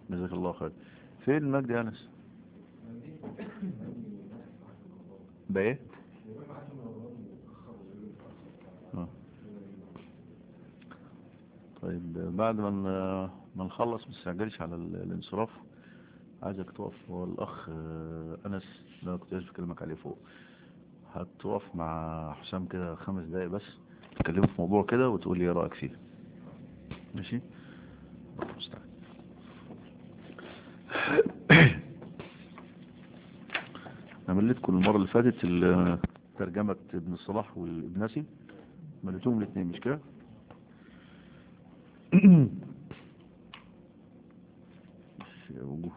جزاك الله خير فين المجد يا انس بايه آه. طيب بعد ما ن- ما نخلص ما تستعجلش على ال- الانصراف عايزك تقف هو الاخ آه، انس اللي انا كنت لسه بكلمك عليه فوق هتقف مع حسام كده خمس دقايق بس تكلمه في موضوع كده وتقول لي ايه رايك فيه ماشي مستعد انا مليتكم المره اللي فاتت ال- ترجمه ابن الصلاح والابنسي مليتهم الاثنين مش كده مش وجوه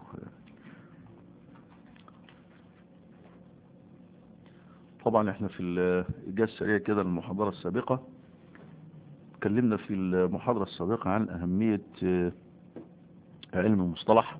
طبعا احنا في الإجازة السريعة كده المحاضرة السابقة اتكلمنا في المحاضرة السابقة عن أهمية آه، علم المصطلح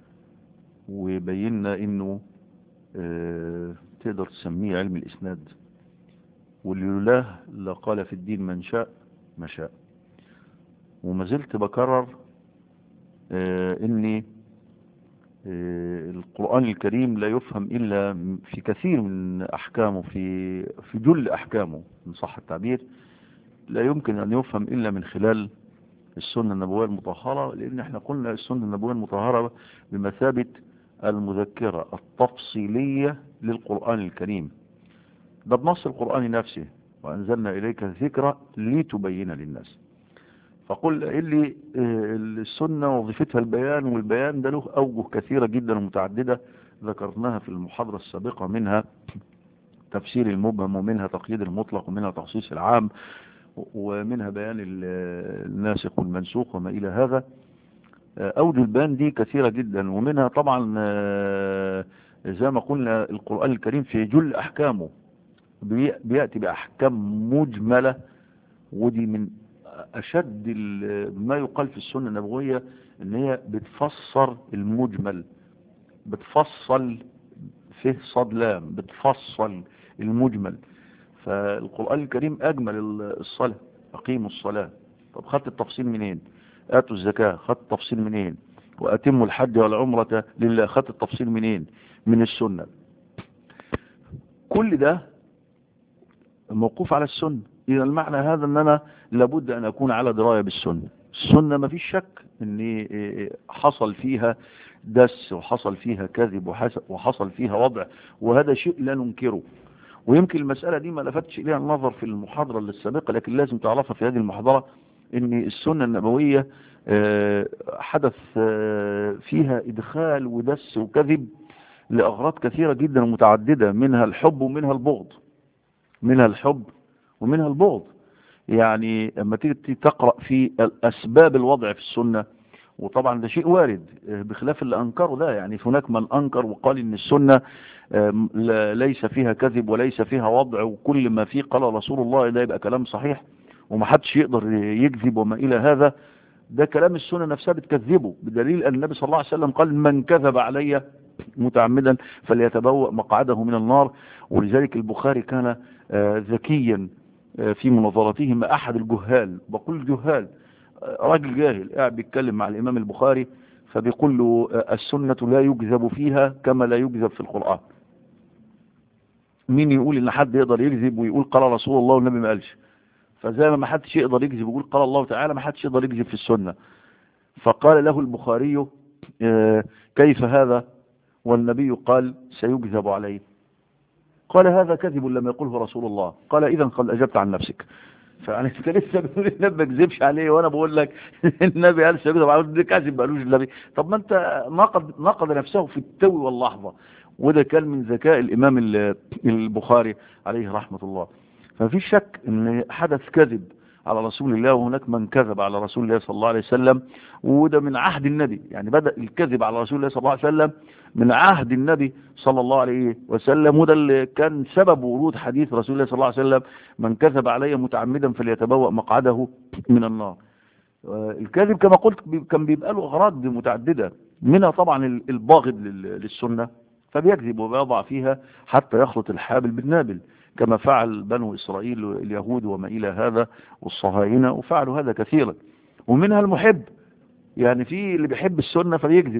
وبينا انه آه، تقدر تسميه علم الإسناد واللي لولاه لقال في الدين من شاء ما شاء وما زلت بكرر آه، اني آه، القرآن الكريم لا يفهم إلا في كثير من أحكامه في في جل أحكامه إن صح التعبير لا يمكن أن يفهم إلا من خلال السنة النبوية المطهرة لأن احنا قلنا السنة النبوية المطهرة بمثابة المذكرة التفصيلية للقرآن الكريم ده بنص القرآن نفسه وأنزلنا إليك الذكرى لتبين للناس فقل اللي آه، السنة وظيفتها البيان والبيان ده له أوجه كثيرة جدا ومتعددة ذكرناها في المحاضرة السابقة منها تفسير المبهم ومنها تقييد المطلق ومنها تخصيص العام ومنها بيان ال- الناسخ والمنسوخ وما إلى هذا آه، أوجه البيان دي كثيرة جدا ومنها طبعا آه، زي ما قلنا القرآن الكريم في جل أحكامه بي- بيأتي بأحكام مجملة ودي من أشد ال- ما يقال في السنة النبوية إن هي بتفسر المجمل بتفصل فيه صاد لام بتفصل المجمل فالقرآن الكريم أجمل ال- الصلاة أقيموا الصلاة طب خدت التفصيل منين آتوا الزكاة خدت التفصيل منين وأتموا الحج والعمرة لله خدت التفصيل منين من السنة كل ده موقوف على السنة إذا المعنى هذا أن أنا لابد أن أكون على دراية بالسنة السنة ما فيش شك أن حصل فيها دس وحصل فيها كذب وحس- وحصل فيها وضع وهذا شيء لا ننكره ويمكن المسألة دي ما لفتش إليها النظر في المحاضرة السابقة لكن لازم تعرفها في هذه المحاضرة أن السنة النبوية آه، حدث آه، فيها إدخال ودس وكذب لأغراض كثيرة جدا ومتعددة منها الحب ومنها البغض منها الحب ومنها البغض يعني لما تيجي تقرأ في أسباب الوضع في السنة وطبعا ده شيء وارد آه، بخلاف اللي أنكروا ده يعني هناك من أنكر وقال إن السنة آم، لا- ليس فيها كذب وليس فيها وضع وكل ما فيه قال رسول الله ده يبقى كلام صحيح ومحدش يقدر يكذب وما إلى هذا ده كلام السنة نفسها بتكذبه بدليل أن النبي صلى الله عليه وسلم قال من كذب علي متعمدا فليتبوأ مقعده من النار ولذلك البخاري كان آه، ذكيا آه، في مناظرته مع أحد الجهال بقول الجهال آه، راجل جاهل قاعد بيتكلم مع الإمام البخاري فبيقول له آه، السنة لا يكذب فيها كما لا يكذب في القرآن مين يقول ان حد يقدر يكذب ويقول قال رسول الله والنبي ما قالش فزي ما ما حدش يقدر يكذب ويقول قال الله تعالى ما حدش يقدر يكذب في السنة فقال له البخاري آه، كيف هذا والنبي قال سيكذب عليه قال هذا كذب لم يقله رسول الله قال اذا قد اجبت عن نفسك فيعني انت لسه بتقول النبي ما كذبش عليه وانا بقول لك النبي قال سيكذب عليه ده كذب ما قالوش النبي طب ما انت نقد نقد نفسه في التو واللحظه وده كان من ذكاء الامام ال- البخاري عليه رحمه الله ففي شك ان حدث كذب على رسول الله وهناك من كذب على رسول الله صلى الله عليه وسلم وده من عهد النبي يعني بدأ الكذب على رسول الله صلى الله عليه وسلم من عهد النبي صلى الله عليه وسلم وده اللي كان سبب ورود حديث رسول الله صلى الله عليه وسلم من كذب علي متعمدا فليتبوأ مقعده من النار آه، الكذب كما قلت بي- كان بيبقى له أغراض متعددة منها طبعا ال- الباغض لل- للسنة فبيكذب وبيضع فيها حتى يخلط الحابل بالنابل كما فعل بنو إسرائيل اليهود وما إلى هذا والصهاينة وفعلوا هذا كثيرا ومنها المحب يعني في اللي بيحب السنة فبيكذب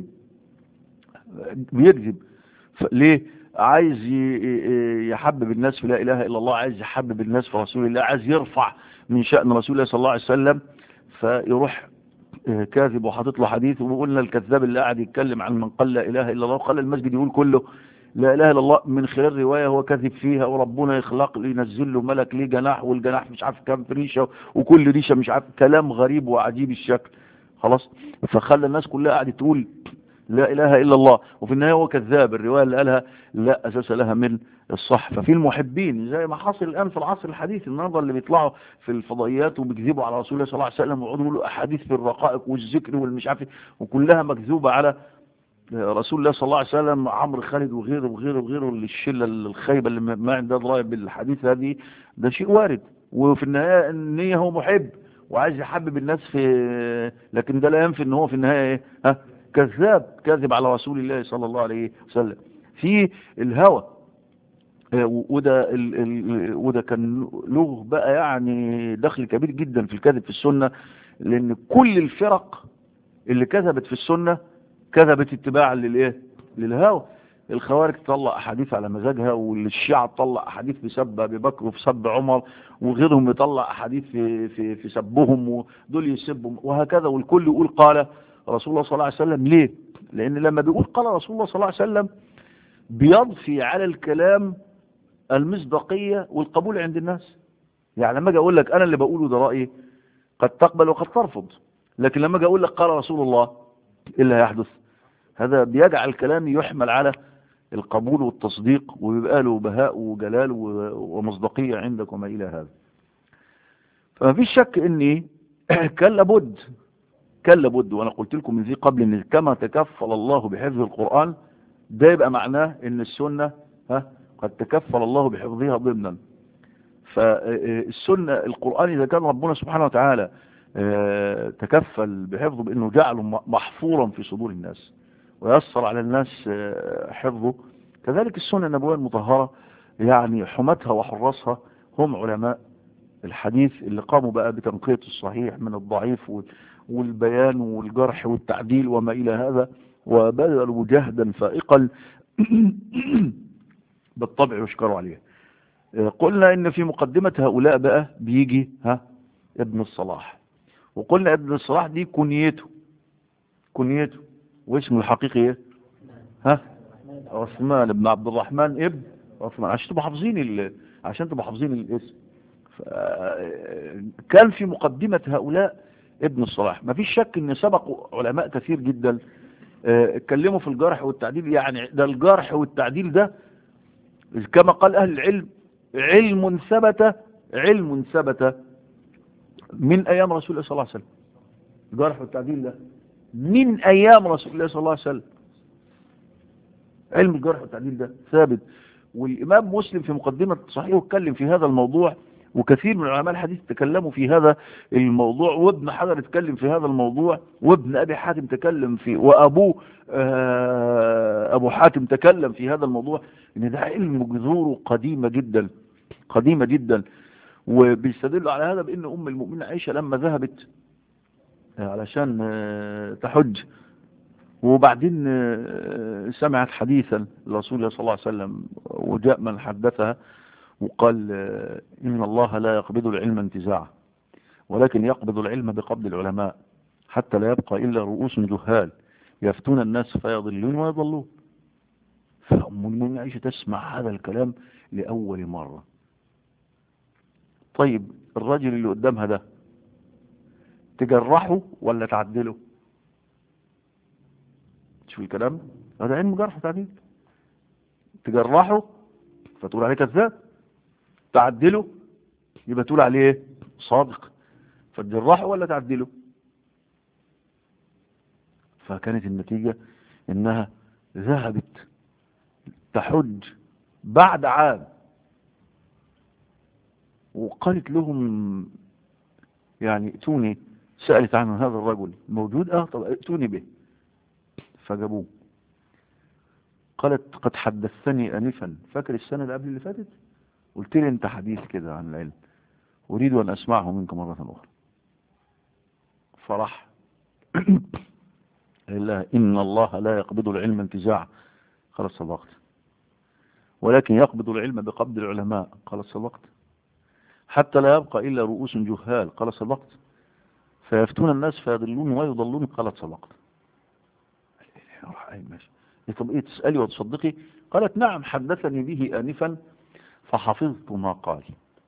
بيكذب ف- ليه عايز ي- ي- يحبب الناس في لا اله الا الله عايز يحبب الناس في رسول الله عايز يرفع من شأن رسول الله صلى الله عليه وسلم فيروح آه، كاذب وحاطط له حديث وقلنا الكذاب اللي قاعد يتكلم عن من قال لا اله الا الله وخلى المسجد يقول كله لا اله الا الله من خلال روايه هو كذب فيها وربنا يخلق له ينزل له ملك ليه جناح والجناح مش عارف كام ريشه وكل ريشه مش عارف كلام غريب وعجيب الشكل خلاص فخلى الناس كلها قاعده تقول لا اله الا الله وفي النهايه هو كذاب الروايه اللي قالها لا اساس لها من الصح ففي المحبين زي ما حصل الان في العصر الحديث النهارده اللي بيطلعوا في الفضائيات وبيكذبوا على رسول الله صلى الله عليه وسلم ويقعدوا يقولوا احاديث في الرقائق والذكر والمش عارف إيه، وكلها مكذوبه على رسول الله صلى الله عليه وسلم عمرو خالد وغيره وغيره وغيره الشله الخايبه اللي ما عندها درايه بالحديث هذه ده شيء وارد وفي النهايه النيه هو محب وعايز يحبب الناس في لكن ده لا ينفي ان هو في النهايه ايه ها كذاب كاذب على رسول الله صلى الله عليه وسلم في الهوى آه، وده ال ال وده كان له بقى يعني دخل كبير جدا في الكذب في السنه لان كل الفرق اللي كذبت في السنه كذبت اتباعا للايه للهوى الخوارج تطلع احاديث على مزاجها والشيعة تطلع احاديث في سب ابي بكر وفي سب عمر وغيرهم يطلع احاديث في في في سبهم ودول يسبوا وهكذا والكل يقول قال رسول الله صلى الله عليه وسلم ليه لان لما بيقول قال رسول الله صلى الله عليه وسلم بيضفي على الكلام المصداقية والقبول عند الناس يعني لما اجي اقول لك انا اللي بقوله ده رايي قد تقبل وقد ترفض لكن لما اجي اقول لك قال رسول الله ايه اللي هيحدث هذا بيجعل الكلام يحمل على القبول والتصديق وبيبقى له بهاء وجلال و- ومصداقية عندك وما إلى هذا فما فيش شك اني كان لابد كان لابد وانا قلت لكم من ذي قبل ان كما تكفل الله بحفظ القرآن ده يبقى معناه ان السنة ها قد تكفل الله بحفظها ضمنا فالسنة القرآن إذا كان ربنا سبحانه وتعالى آه، تكفل بحفظه بأنه جعله م- محفورا في صدور الناس ويسر على الناس آه، حفظه كذلك السنة النبوية المطهرة يعني حمتها وحراسها هم علماء الحديث اللي قاموا بقى بتنقية الصحيح من الضعيف وال- والبيان والجرح والتعديل وما إلى هذا وبذلوا جهدا فائقا بالطبع يشكروا عليه آه، قلنا ان في مقدمة هؤلاء بقى بيجي ها ابن الصلاح وقلنا ابن الصلاح دي كنيته كنيته واسمه الحقيقي ايه ها عثمان بن عبد الرحمن ابن عثمان عشان تبقوا حافظين ال... عشان تبقوا حافظين الاسم ف... كان في مقدمة هؤلاء ابن الصلاح ما فيش شك ان سبقوا علماء كثير جدا آه، اتكلموا في الجرح والتعديل يعني ده الجرح والتعديل ده كما قال اهل العلم علم ثبت علم ثبت من ايام رسول الله صلى الله عليه وسلم الجرح والتعديل ده من ايام رسول الله صلى الله عليه وسلم علم الجرح والتعديل ده ثابت والامام مسلم في مقدمه صحيحه اتكلم في هذا الموضوع وكثير من علماء الحديث تكلموا في هذا الموضوع وابن حجر اتكلم في هذا الموضوع وابن ابي حاتم تكلم فيه وابوه آه، ابو حاتم تكلم في هذا الموضوع ان ده علم جذوره قديمه جدا قديمه جدا وبيستدلوا على هذا بان ام المؤمنين عائشه لما ذهبت آه، علشان آه، تحج وبعدين آه، سمعت حديثا لرسول الله صلى الله عليه وسلم وجاء من حدثها وقال آه، إن الله لا يقبض العلم انتزاعا ولكن يقبض العلم بقبض العلماء حتى لا يبقى إلا رؤوس جهال يفتون الناس فيضلون ويضلون فأم المؤمنين عائشة تسمع هذا الكلام لأول مرة طيب الرجل اللي قدامها ده تجرحه ولا تعدله شوف الكلام هذا علم جرح وتعديل تجرحه فتقول عليه كذاب تعدله يبقى تقول عليه ايه؟ صادق فتجرحه ولا تعدله فكانت النتيجة انها ذهبت تحج بعد عام وقالت لهم يعني ائتوني سألت عن هذا الرجل موجود اه طب ائتوني به فجابوه قالت قد حدثتني انفا فاكر السنة اللي قبل اللي فاتت قلت لي انت حديث كده عن العلم اريد ان اسمعه منك مرة اخرى فرح لله إن الله لا يقبض العلم انتزاعا خلاص صدقت ولكن يقبض العلم بقبض العلماء قال صدقت حتى لا يبقى إلا رؤوس جهال قال صدقت فيفتون الناس فيضلون ويضلون قالت صدقت أي ماشي طب ايه تسألي وتصدقي قالت نعم حدثني به آنفا فحفظت ما قال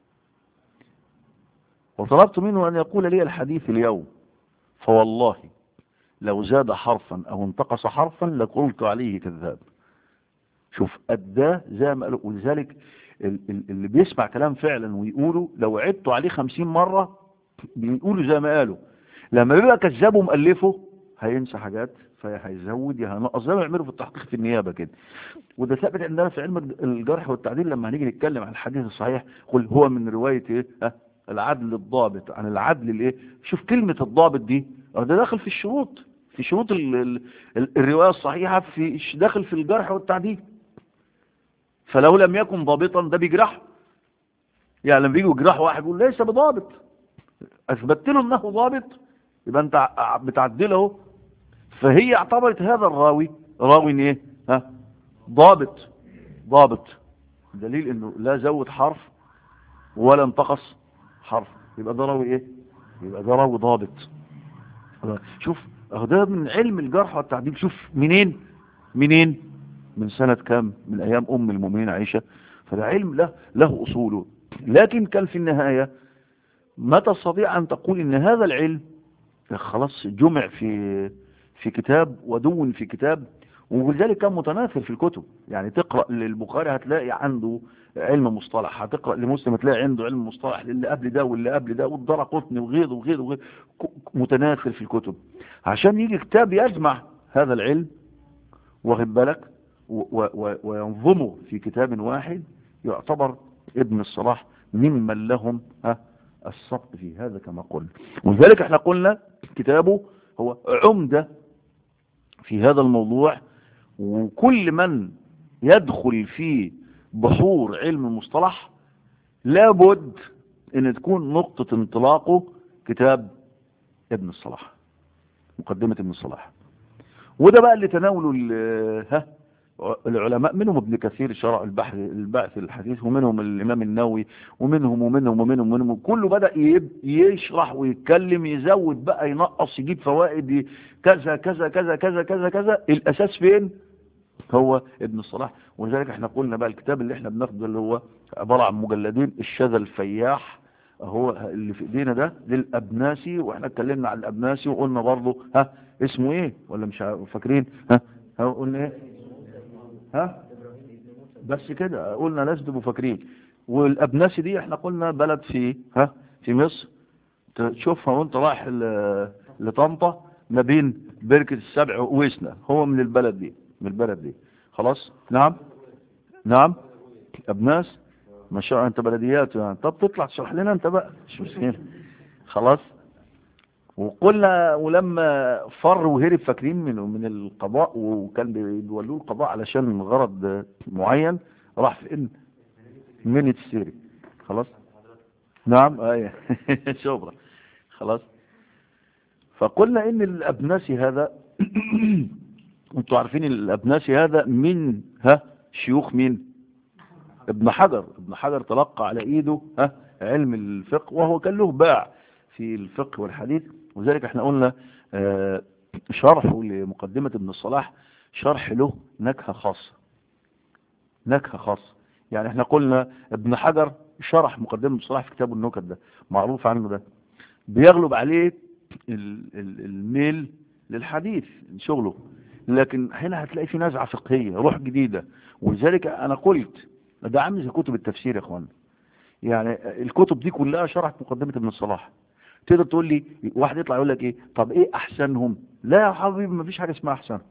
وطلبت منه أن يقول لي الحديث اليوم فوالله لو زاد حرفا أو انتقص حرفا لقلت عليه كذاب شوف أداه زي ما قالوا ولذلك اللي بيسمع كلام فعلا ويقوله لو عدته عليه خمسين مرة بيقولوا زي ما قالوا لما بيبقى كذاب ومألفه هينسى حاجات فهيزود يا هنقص زي ما يعملوا في التحقيق في النيابة كده وده ثابت عندنا في علم الجرح والتعديل لما هنيجي نتكلم عن الحديث الصحيح قل هو من رواية ايه ها العدل الضابط عن العدل الايه شوف كلمة الضابط دي ده داخل في الشروط في شروط ال ال ال الرواية الصحيحة في داخل في الجرح والتعديل فلو لم يكن ضابطا ده بيجرحه يعني لما بيجوا يجرحوا واحد يقول ليس بضابط اثبتت له انه ضابط يبقى انت بتعدله فهي اعتبرت هذا الراوي راوي ايه ها ضابط ضابط دليل انه لا زود حرف ولا انتقص حرف يبقى ده راوي ايه يبقى ده راوي ضابط شوف اهو ده من علم الجرح والتعديل شوف منين منين من سنة كام من ايام ام المؤمنين عائشة فده علم له له اصوله لكن كان في النهاية ما تستطيع ان تقول ان هذا العلم خلاص جمع في في كتاب ودون في كتاب ولذلك كان متناثر في الكتب يعني تقرأ للبخاري هتلاقي عنده علم مصطلح هتقرأ لمسلم هتلاقي عنده علم مصطلح للي قبل ده واللي قبل ده والدرى قطني وغيره وغيره وغيره متناثر في الكتب عشان يجي كتاب يجمع هذا العلم واخد بالك وينظمه في كتاب واحد يعتبر ابن الصلاح ممن لهم ها السبق في هذا كما قلنا ولذلك احنا قلنا كتابه هو عمدة في هذا الموضوع وكل من يدخل في بحور علم المصطلح لابد ان تكون نقطة انطلاقه كتاب ابن الصلاح مقدمة ابن الصلاح وده بقى اللي تناوله ها العلماء منهم ابن كثير شرع البحث البعث الحديث ومنهم الامام النووي ومنهم ومنهم ومنهم ومنهم كله بدأ يشرح ويتكلم يزود بقى ينقص يجيب فوائد كذا كذا كذا كذا كذا كذا الاساس فين هو ابن الصلاح ولذلك احنا قلنا بقى الكتاب اللي احنا بناخده اللي هو عبارة عن مجلدين الشذا الفياح هو اللي في ايدينا ده للابناسي واحنا اتكلمنا عن الابناسي وقلنا برضه ها اسمه ايه ولا مش فاكرين ها قلنا ايه ها بس كده قلنا لازم تبقوا فاكرين والابناسي دي احنا قلنا بلد في ها في مصر تشوفها وانت رايح لطنطا ما بين بركة السبع وويسنا هو من البلد دي من البلد دي خلاص نعم نعم ابناس ما شاء الله انت بلديات يعني طب تطلع تشرح لنا انت بقى مش مشكله خلاص وقلنا ولما فر وهرب فاكرين من من القضاء وكان بيولوه القضاء علشان غرض معين راح فين من السيري خلاص نعم ايه شبرا خلاص فقلنا ان الابناسي هذا انتوا عارفين الابناسي هذا من ها شيوخ مين ابن حجر ابن حجر تلقى على ايده ها علم الفقه وهو كان له باع في الفقه والحديث وذلك احنا قلنا اه شرحه لمقدمة ابن الصلاح شرح له نكهة خاصة نكهة خاصة يعني احنا قلنا ابن حجر شرح مقدمة ابن الصلاح في كتاب النكت ده معروف عنه ده بيغلب عليه الميل للحديث شغله لكن هنا هتلاقي في نزعة فقهية روح جديدة ولذلك انا قلت ده عامل زي كتب التفسير يا اخوان يعني الكتب دي كلها شرحت مقدمة ابن الصلاح تقدر تقول لي واحد يطلع يقول لك ايه طب ايه احسنهم لا يا حبيبي ما فيش حاجة اسمها احسن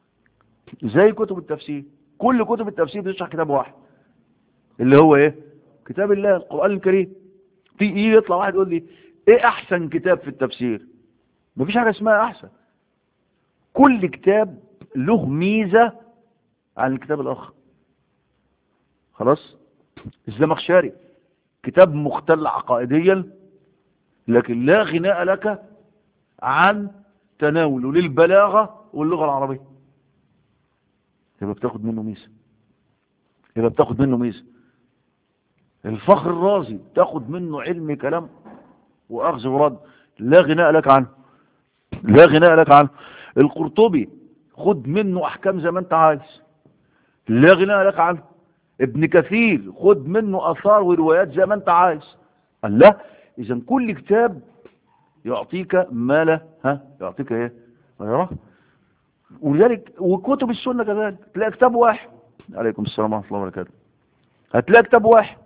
زي كتب التفسير كل كتب التفسير بتشرح كتاب واحد اللي هو ايه كتاب الله القرآن الكريم في ايه يطلع واحد يقول لي ايه احسن كتاب في التفسير ما فيش حاجة اسمها احسن كل كتاب له ميزة عن الكتاب الاخر خلاص الزمخشري كتاب مختل عقائديا لكن لا غناء لك عن تناوله للبلاغة واللغة العربية يبقى بتاخد منه ميزة يبقى بتاخد منه ميزة الفخر الرازي تاخد منه علم كلام واخذ ورد لا غناء لك عنه لا غناء لك عنه القرطبي خد منه احكام زي ما انت عايز لا غناء لك عنه ابن كثير خد منه اثار وروايات زي ما انت عايز قال لا اذا كل كتاب يعطيك ما لا ها يعطيك ايه غيره ولذلك وكتب السنه كذلك تلاقي كتاب واحد عليكم السلام ورحمه الله وبركاته هتلاقي كتاب واحد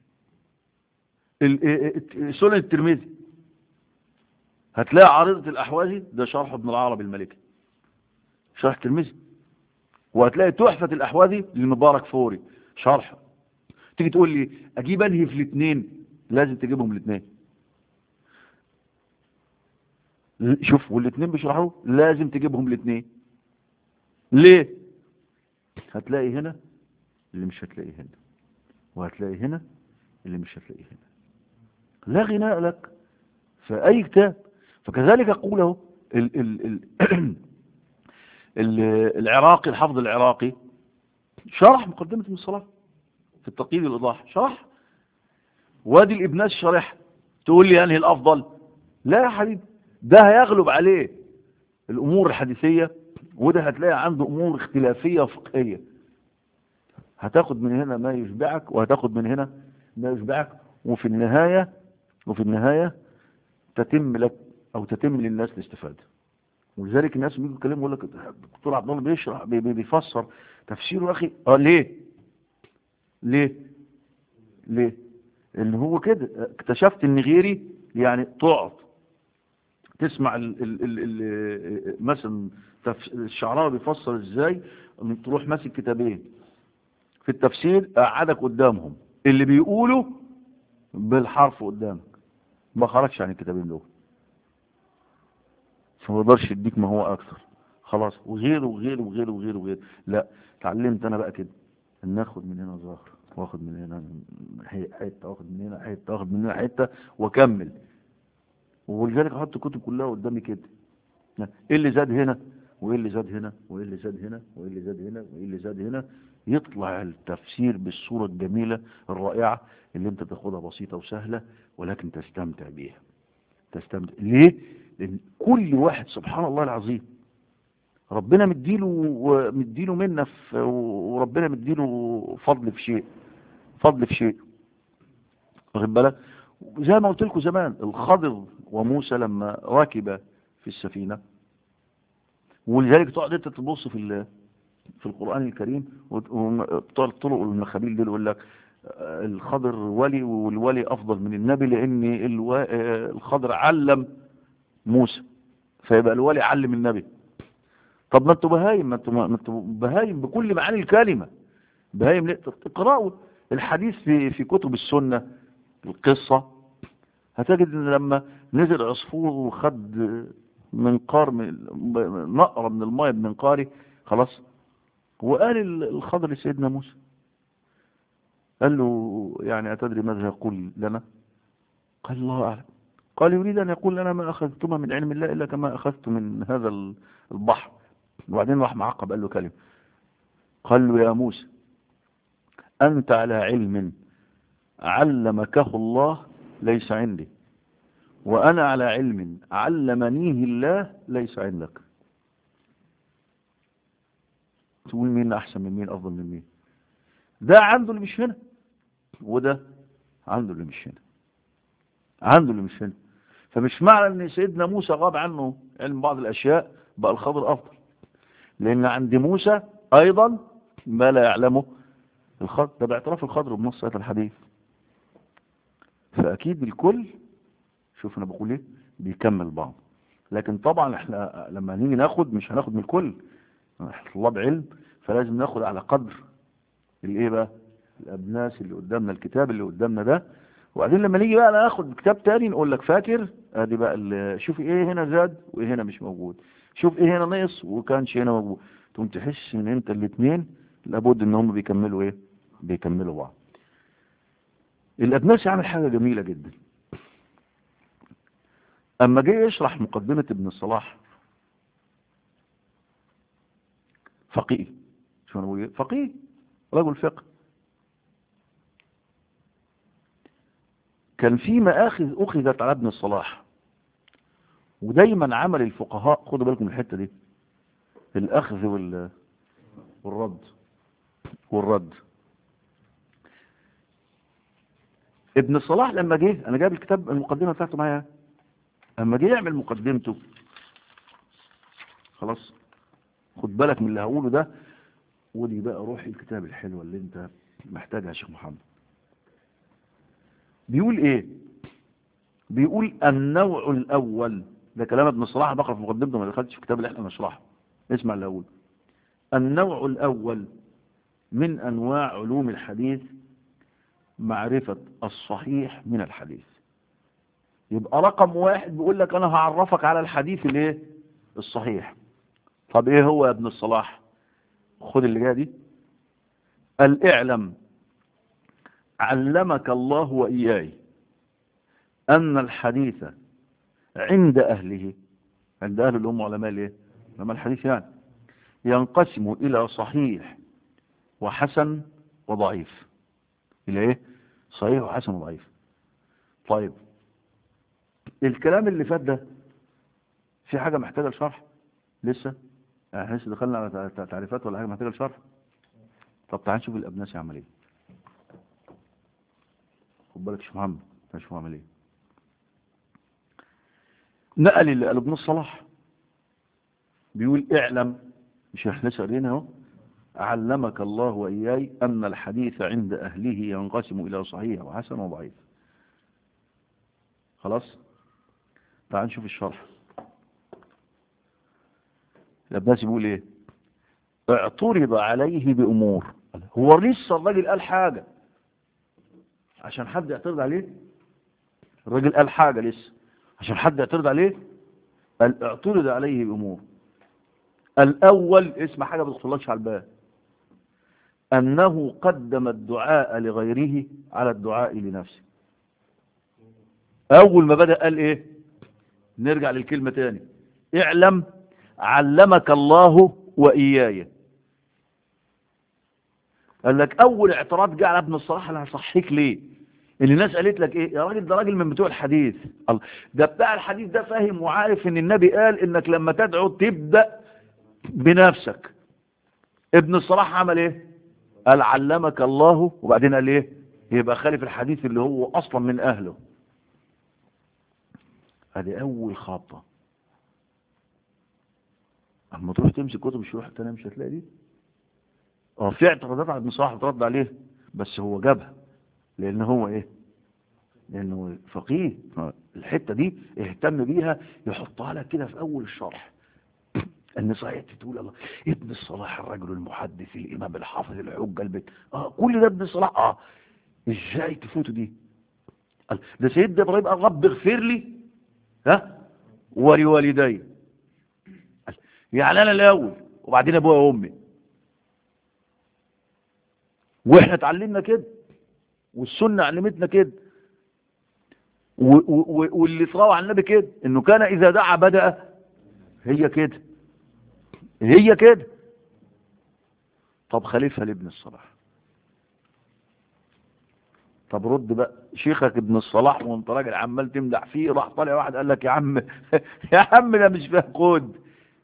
سنن الترمذي هتلاقي عارضة الأحوازي ده شرح ابن العربي الملكي شرح الترمذي وهتلاقي تحفة الأحوازي للمبارك فوري شرح تيجي تقول لي أجيب أنهي في الاثنين لازم تجيبهم الاثنين شوف والاثنين بيشرحوا لازم تجيبهم الاثنين ليه هتلاقي هنا اللي مش هتلاقي هنا وهتلاقي هنا اللي مش هتلاقيه هنا لا غناء لك فأي كتاب فكذلك أقوله ال ال ال ال العراقي الحفظ العراقي شرح مقدمة من الصلاة في التقييد الإيضاح شرح وادي الإبناس شرح تقول لي أنهي الأفضل لا يا حبيبي ده هيغلب عليه الأمور الحديثية وده هتلاقي عنده أمور اختلافية فقهية هتاخد من هنا ما يشبعك وهتاخد من هنا ما يشبعك وفي النهاية وفي النهاية تتم لك أو تتم للناس الاستفادة ولذلك الناس بيجوا يتكلموا يقول لك الدكتور عبد الله بيشرح بي بيفسر تفسيره يا أخي اه ليه؟ ليه؟ ليه؟ ان هو كده اكتشفت ان غيري يعني تقعد تسمع ال ال ال ال مثلا الشعراوي بيفسر ازاي تروح ماسك كتابين في التفسير قعدك قدامهم اللي بيقولوا بالحرف قدامك ما خرجش عن الكتابين دول فما يقدرش يديك ما هو اكثر خلاص وغيره وغيره وغيره وغيره وغيره لا اتعلمت انا بقى كده ان ناخد من هنا ظهر واخد من هنا حته واخد من هنا حته واخد من هنا حته واكمل ولذلك احط الكتب كلها قدامي كده ايه اللي زاد هنا وايه اللي زاد هنا وايه اللي زاد هنا وايه اللي زاد هنا وايه اللي زاد هنا يطلع التفسير بالصورة الجميلة الرائعة اللي انت تاخدها بسيطة وسهلة ولكن تستمتع بيها تستمتع ليه لان كل واحد سبحان الله العظيم ربنا مديله مديله منا في وربنا مديله فضل في شيء فضل في شيء واخد بالك زي ما قلت لكم زمان الخضر وموسى لما ركب في السفينة ولذلك تقعد انت تبص في في القرآن الكريم وبتوع الطرق والمخابيل دول يقول لك الخضر ولي والولي أفضل من النبي لأن الخضر علم موسى فيبقى الولي علم النبي طب ما انتوا بهايم ما انتوا ما انتوا بهايم بكل معاني الكلمة بهايم ليه اقرأوا الحديث في في كتب السنة القصة هتجد ان لما نزل عصفور وخد منقار من نقرة من الماء بمنقاري خلاص وقال الخضر لسيدنا موسى قال له يعني أتدري ماذا يقول لنا قال الله أعلم قال يريد أن يقول لنا ما أخذتما من علم الله إلا كما أخذت من هذا البحر وبعدين راح معقب قال له كلمة قال له يا موسى أنت على علم علمكه الله ليس عندي وأنا على علم علمنيه الله ليس عندك تقول مين أحسن من مين أفضل من مين ده عنده اللي مش هنا وده عنده اللي مش هنا عنده اللي مش هنا فمش معنى ان سيدنا موسى غاب عنه علم بعض الاشياء بقى الخضر افضل لان عند موسى ايضا ما لا يعلمه الخضر ده باعتراف الخضر بنص آية الحديث فاكيد الكل شوف انا بقول ايه بيكمل بعض لكن طبعا احنا لما نيجي ناخد مش هناخد من الكل احنا طلاب علم فلازم ناخد على قدر الايه بقى الابناس اللي قدامنا الكتاب اللي قدامنا ده وبعدين لما نيجي بقى ناخد كتاب تاني نقول لك فاكر ادي بقى شوف ايه هنا زاد وايه هنا مش موجود شوف ايه هنا نقص وكانش هنا موجود تقوم تحس ان انت الاثنين لابد ان هم بيكملوا ايه بيكملوا بعض الابناس عمل حاجه جميله جدا اما جه يشرح مقدمه ابن الصلاح فقيه شو انا بقول إيه؟ فقيه رجل فقه كان في مآخذ أخذت على ابن الصلاح ودايما عمل الفقهاء خدوا بالكم من الحتة دي الأخذ وال... والرد والرد ابن الصلاح لما جه انا جايب الكتاب المقدمة بتاعته معايا لما جه يعمل مقدمته خلاص خد بالك من اللي هقوله ده ودي بقى روح الكتاب الحلوة اللي انت محتاجها يا شيخ محمد بيقول ايه بيقول النوع الاول ده كلام ابن الصلاح بقرا في مقدمته ما دخلتش في الكتاب اللي احنا نشرحه اسمع اللي هقوله النوع الاول من انواع علوم الحديث معرفة الصحيح من الحديث يبقى رقم واحد بيقول لك انا هعرفك على الحديث الايه الصحيح طب ايه هو يا ابن الصلاح خد اللي جايه دي الاعلم علمك الله وإياي أن الحديث عند أهله عند أهل الأم علماء الايه علماء الحديث يعني ينقسم إلى صحيح وحسن وضعيف إلى إيه صحيح وحسن وضعيف طيب الكلام اللي فات ده في حاجة محتاجة لشرح لسه احنا لسه دخلنا على تعريفات ولا حاجة محتاجة لشرح طب تعال نشوف الأبناس يعمل ايه خد بالك شوف محمد تعال شوف عمل ايه نقل اللي قال ابن الصلاح بيقول اعلم مش احنا لسه قاريين اهو علمك الله وإياي أن الحديث عند أهله ينقسم إلى صحيح وحسن وضعيف خلاص تعال نشوف الشرح الأبناس بيقول ايه اعترض عليه بأمور هو لسه الراجل قال حاجة عشان حد يعترض عليه الراجل قال حاجة لسه عشان حد يعترض عليه قال اعترض عليه بأمور الأول اسم حاجة ما تدخلكش على الباب أنه قدم الدعاء لغيره على الدعاء لنفسه أول ما بدأ قال إيه نرجع للكلمة تاني اعلم علمك الله وإياي قال لك أول اعتراض جه على ابن الصلاح أنا هصحيك ليه ان الناس قالت لك ايه يا راجل ده راجل من بتوع الحديث ده بتاع الحديث ده فاهم وعارف ان النبي قال انك لما تدعو تبدأ بنفسك ابن الصلاح عمل ايه قال علمك الله وبعدين قال ايه يبقى خالف الحديث اللي هو اصلا من اهله ادي اول خطة اما تروح تمسك كتب الشروح التانية مش هتلاقي دي اه في اعتراضات على ابن صلاح بترد عليه بس هو جابها لان هو ايه لانه فقيه الحتة دي اهتم بيها يحطها لك كده في اول الشرح ان صحيح تقول الله ابن الصلاح الرجل المحدث الامام الحافظ الحجه البيت اه كل ده ابن الصلاح اه ازاي تفوتوا دي قال ده سيدنا ابراهيم قال رب اغفر لي ها ولوالدي يعني انا الاول وبعدين ابويا وامي واحنا اتعلمنا كده والسنه علمتنا كده واللي صراوا على النبي كده انه كان اذا دعا بدا هي كده هي كده طب خليفها لابن الصلاح طب رد بقى شيخك ابن الصلاح وانت راجل عمال تمدح فيه راح طالع واحد قال لك يا عم يا عم ده مش فاهم كود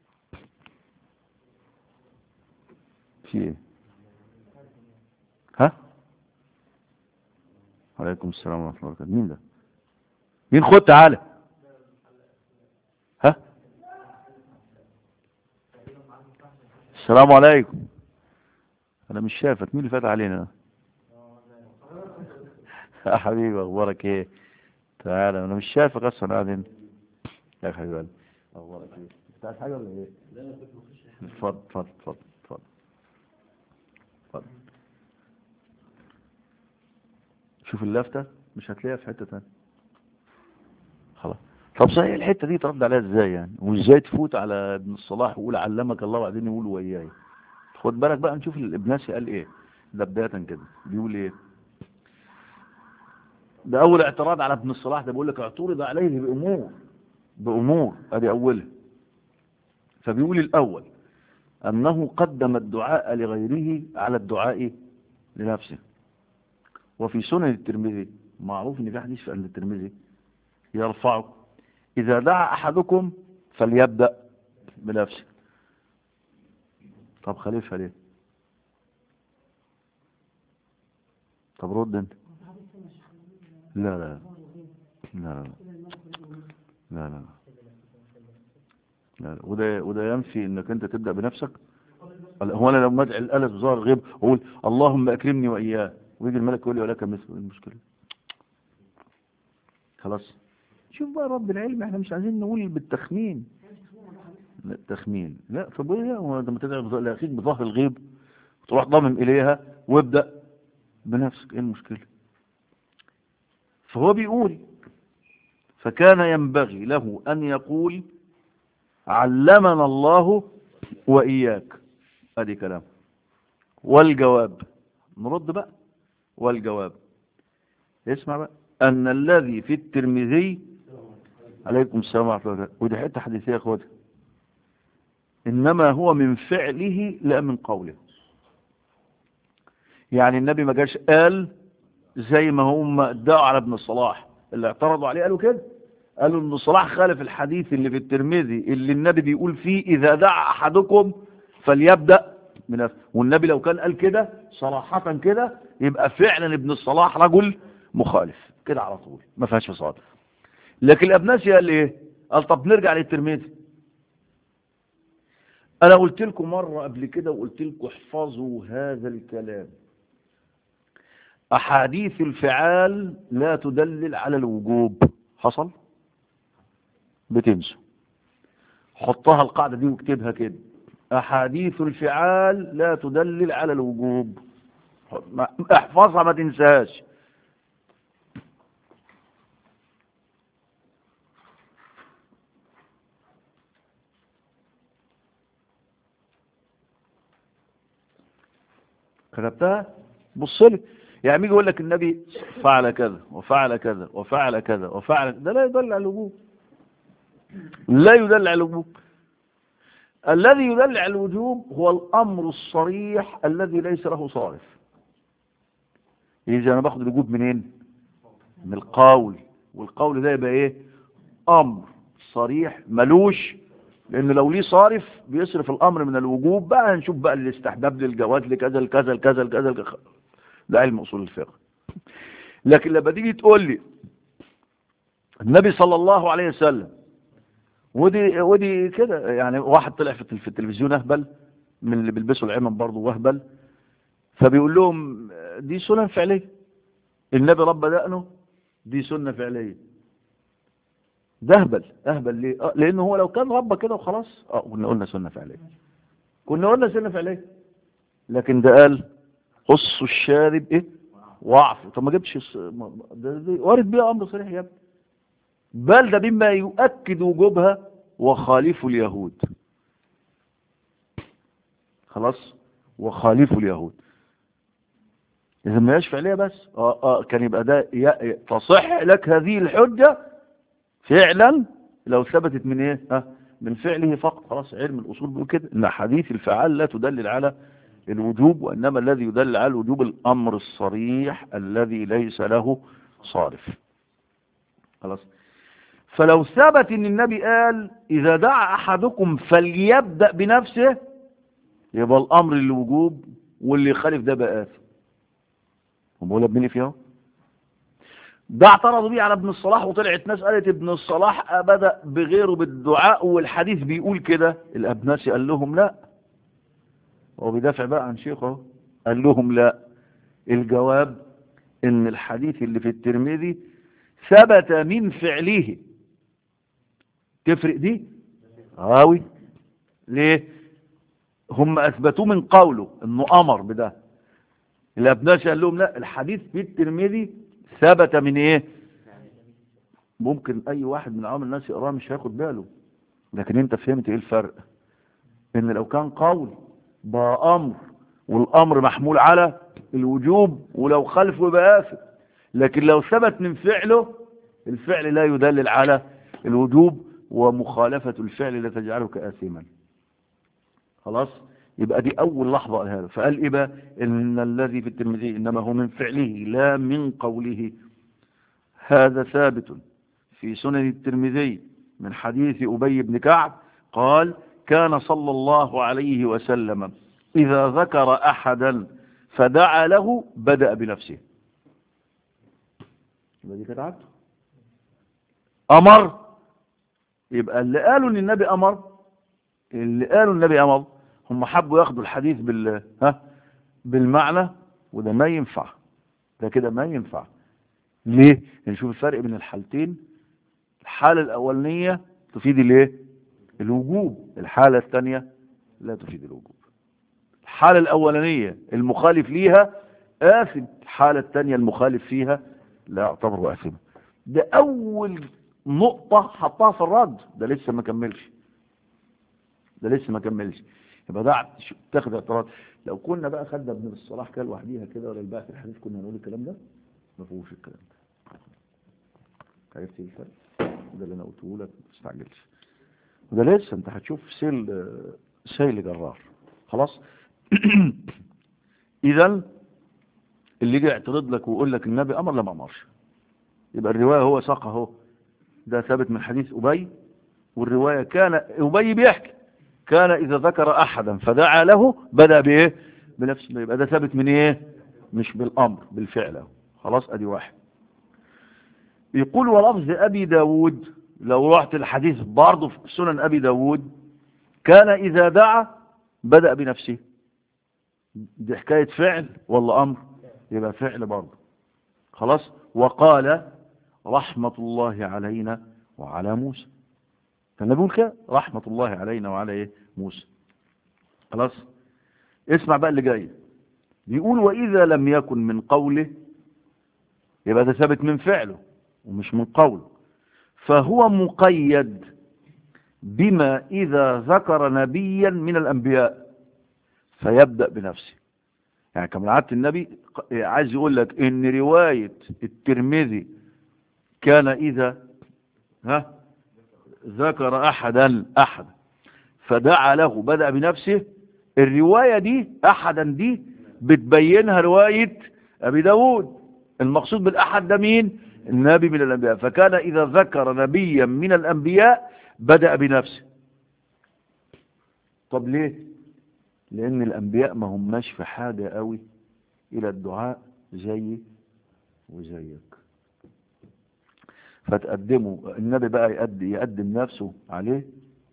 في ايه ها عليكم السلام ورحمه الله وبركاته مين ده مين خد تعالى ها السلام عليكم انا مش شايفك مين اللي فات علينا يا حبيبي اخبارك ايه تعالى انا مش شايفك اصلا قاعد هنا يا حبيبي اخبارك ايه انت عايز حاجه ولا ايه اتفضل اتفضل اتفضل اتفضل اتفضل شوف اللافته مش هتلاقيها في حته ثانيه خلاص طب صحيح الحته دي ترد عليها ازاي يعني وازاي تفوت على ابن الصلاح ويقول علمك الله وبعدين يقول وياي خد بالك بقى نشوف الابناسي قال ايه ده بدايه كده بيقول ايه ده اول اعتراض على ابن الصلاح ده بيقول لك اعترض عليه بامور بامور ادي اولها فبيقول الاول أنه قدم الدعاء لغيره على الدعاء لنفسه وفي سنن الترمذي معروف ان في حديث في أن الترمذي يرفعه إذا دعا أحدكم فليبدأ بنفسه طب خليفها ليه طب رد انت لا لا لا لا لا لا لا وده وده ينفي انك انت تبدا بنفسك هو انا لما ادعي الالف ظهر غيب اقول اللهم اكرمني واياه ويجي الملك يقول لي ولك مثل المشكله خلاص شوف بقى رب العلم احنا مش عايزين نقول بالتخمين لا تخمين لا طب ايه هو لما تدعي لاخيك بظهر الغيب تروح ضامم اليها وابدا بنفسك ايه المشكله فهو بيقول فكان ينبغي له أن يقول علمنا الله وإياك ادي كلام والجواب نرد بقى والجواب اسمع بقى أن الذي في الترمذي عليكم السلام ورحمة الله ودي حتة حديثية يا اخواتي إنما هو من فعله لا من قوله يعني النبي ما جاش قال زي ما هم ادعوا على ابن الصلاح اللي اعترضوا عليه قالوا كده قالوا ان صلاح خالف الحديث اللي في الترمذي اللي النبي بيقول فيه اذا دعا احدكم فليبدا من والنبي لو كان قال كده صراحة كده يبقى فعلا ابن الصلاح رجل مخالف كده على طول ما فيهاش فصال لكن الابناسي قال ايه قال طب نرجع للترمذي انا قلت لكم مرة قبل كده وقلت لكم احفظوا هذا الكلام أحاديث الفعال لا تدلل على الوجوب حصل بتنسوا حطها القاعدة دي واكتبها كده أحاديث الفعال لا تدلل على الوجوب احفظها ما تنساش كتبتها بص لي يعني يجي يقول لك النبي فعل كذا وفعل كذا وفعل كذا وفعل ده لا يدل على الوجوب لا يدل على الوجوب الذي يدل على الوجوب هو الأمر الصريح الذي ليس له صارف إذا أنا باخد الوجوب منين من القول والقول ده يبقى إيه أمر صريح ملوش لأن لو ليه صارف بيصرف الأمر من الوجوب بقى هنشوف بقى الاستحباب للجواز لكذا لكذا لكذا لكذا ده علم أصول الفقه لكن لما تيجي تقول لي النبي صلى الله عليه وسلم ودي ودي كده يعني واحد طلع في التلفزيون اهبل من اللي بيلبسوا العمم برضه وهبل فبيقول لهم دي سنن فعليه النبي رب دقنه دي سنه فعليه ده اهبل اهبل ليه آه لانه هو لو كان رب كده وخلاص اه كنا قلنا سنه فعليه كنا قلنا سنه فعليه لكن ده قال قصوا الشارب ايه واعفوا طب ما جبتش ده, ده وارد بيها امر صريح يا ابني بل ده مما يؤكد وجوبها وخالف اليهود خلاص وخالف اليهود إذا ما يشفع ليه بس آه آه كان يبقى ده تصح لك هذه الحجة فعلا لو ثبتت من ايه ها من فعله فقط خلاص علم الأصول بيقول كده إن حديث الفعال لا تدلل على الوجوب وإنما الذي يدل على الوجوب الأمر الصريح الذي ليس له صارف خلاص فلو ثبت ان النبي قال اذا دعا احدكم فليبدأ بنفسه يبقى الامر للوجوب واللي يخالف ده بقى آثم هم بقول ابني فيها ده اعترضوا بيه على ابن الصلاح وطلعت ناس قالت ابن الصلاح بدأ بغيره بالدعاء والحديث بيقول كده الابناسي قال لهم لا هو بيدافع بقى عن شيخه قال لهم لا الجواب ان الحديث اللي في الترمذي ثبت من فعله تفرق دي غاوي ليه هم اثبتوه من قوله انه امر بده الابناء قال لهم لا الحديث في الترمذي ثبت من ايه ممكن اي واحد من عوام الناس يقراه مش هياخد باله لكن انت فهمت ايه الفرق ان لو كان قول بقى امر والامر محمول على الوجوب ولو خلفه يبقى آثم لكن لو ثبت من فعله الفعل لا يدلل على الوجوب ومخالفة الفعل لا تجعلك آثما خلاص يبقى دي أول لحظة قالها له فقال إيه بقى إن الذي في الترمذي إنما هو من فعله لا من قوله هذا ثابت في سنن الترمذي من حديث أبي بن كعب قال كان صلى الله عليه وسلم إذا ذكر أحدا فدعا له بدأ بنفسه يبقى دي كانت عادته أمر يبقى اللي قالوا ان النبي امر اللي قالوا النبي امر هم حبوا ياخدوا الحديث بال ها بالمعنى وده ما ينفع ده كده ما ينفع ليه نشوف الفرق بين الحالتين الحالة الأولانية تفيد الايه الوجوب الحالة الثانية لا تفيد الوجوب الحالة الأولانية المخالف ليها آثم الحالة الثانية المخالف فيها لا يعتبر آثما ده أول نقطة حطها في الرد ده لسه ما كملش ده لسه ما كملش يبقى ده تاخد اعتراض لو كنا بقى خدنا ابن الصلاح كده لوحديها كده ولا الباقي في الحديث كنا هنقول الكلام ده ما فيهوش الكلام ده عرفت ايه الفرق ده اللي انا قلته لك ما تستعجلش وده لسه انت هتشوف سيل سيل جرار خلاص اذا اللي يجي يعترض لك ويقول لك النبي امر لا ما امرش يبقى الروايه هو ساقها اهو ده ثابت من حديث أبي والرواية كان أبي بيحكي كان إذا ذكر أحدا فدعا له بدأ بإيه بنفسه يبقى ده ثابت من إيه مش بالأمر بالفعل خلاص أدي واحد يقول ولفظ أبي داود لو رحت الحديث برضه في سنن أبي داود كان إذا دعا بدأ بنفسه دي حكاية فعل ولا أمر يبقى فعل برضه خلاص وقال رحمة الله علينا وعلى موسى فالنبي يقول كده رحمة الله علينا وعلى ايه موسى خلاص اسمع بقى اللي جاي بيقول وإذا لم يكن من قوله يبقى ده ثابت من فعله ومش من قوله فهو مقيد بما إذا ذكر نبيا من الأنبياء فيبدأ بنفسه يعني كما عادة النبي عايز يقول لك ان رواية الترمذي كان إذا ها ذكر أحدا أحد فدعا له بدأ بنفسه الرواية دي أحدا دي بتبينها رواية أبي داود المقصود بالأحد ده مين النبي من الأنبياء فكان إذا ذكر نبيا من الأنبياء بدأ بنفسه طب ليه لأن الأنبياء ما هماش في حاجة قوي إلى الدعاء زي وزيك فتقدموا النبي بقى يقدم, يقدم نفسه عليه